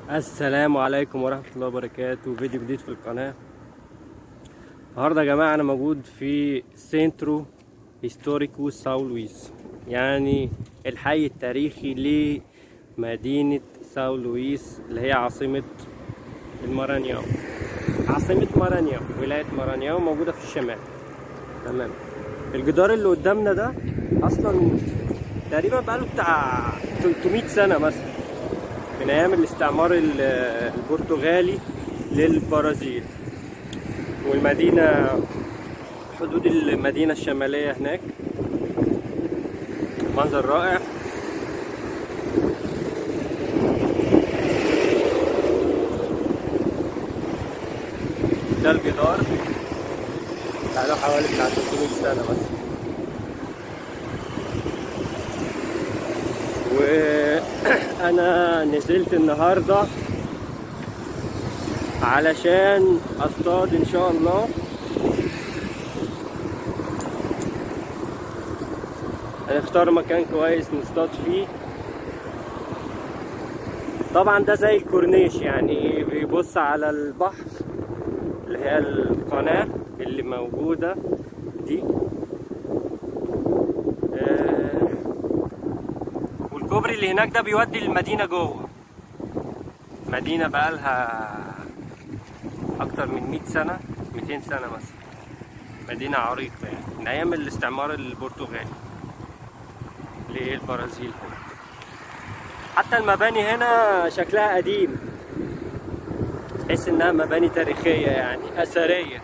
السلام عليكم ورحمة الله وبركاته فيديو جديد في القناة النهاردة يا جماعة أنا موجود في سينترو هيستوريكو ساو لويس يعني الحي التاريخي لمدينة ساو لويس اللي هي عاصمة المارانياو عاصمة مارانياو ولاية مارانياو موجودة في الشمال تمام الجدار اللي قدامنا ده أصلا تقريبا بقاله بتاع 300 سنة مثلا من ايام الاستعمار ال- البرتغالي للبرازيل والمدينة حدود المدينة الشمالية هناك منظر رائع ده الجدار بقاله حوالي بتاع 300 سنة مثلا وانا نزلت النهارده علشان اصطاد ان شاء الله هنختار مكان كويس نصطاد فيه طبعا ده زي الكورنيش يعني بيبص على البحر اللي هي القناة اللي موجودة دي آه، والكوبري اللي هناك ده بيودي المدينة جوه مدينة بقالها أكتر من 100 سنة 200 سنة مثلا مدينة عريقة يعني من أيام الاستعمار البرتغالي للبرازيل هنا حتى المباني هنا شكلها قديم تحس إنها مباني تاريخية يعني أثرية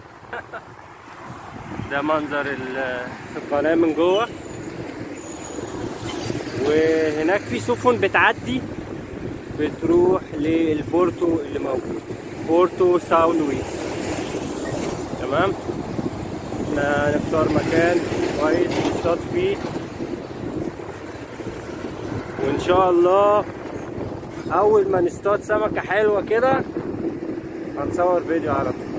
ده منظر ال- القناة من جوه وهناك في سفن بتعدي بتروح للبورتو اللي موجود بورتو ساو لويس تمام احنا نختار مكان كويس نصطاد فيه وان شاء الله اول ما نصطاد سمكة حلوة كده هنصور فيديو على طول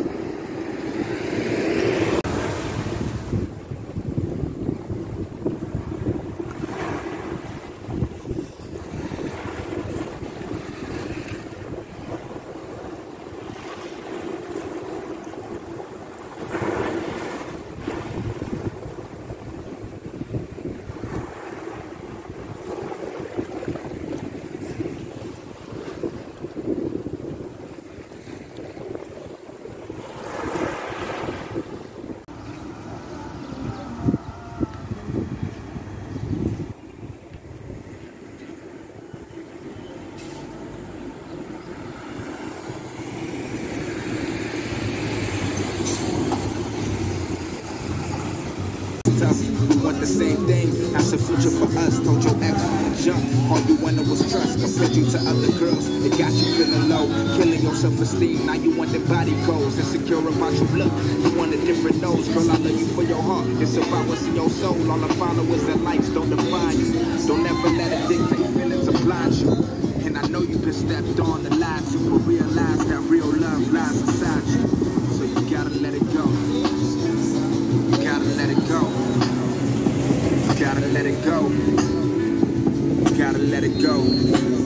tough. We want the same thing. That's the future for us. Told your ex from the jump. All you wanted was trust. Compared you to other girls. It got you feeling low. Killing your self-esteem. Now you want the body goals. Insecure about your look. You want a different nose. Girl, I love you for your heart. It's about what's in your soul. All the followers and likes don't define you. Don't ever let it dictate feelings or blind you. And I know you've been stepped on the lies. You will realize that real love lies inside you. So you gotta let it go. You gotta let it go. You gotta let it go. You gotta let it go.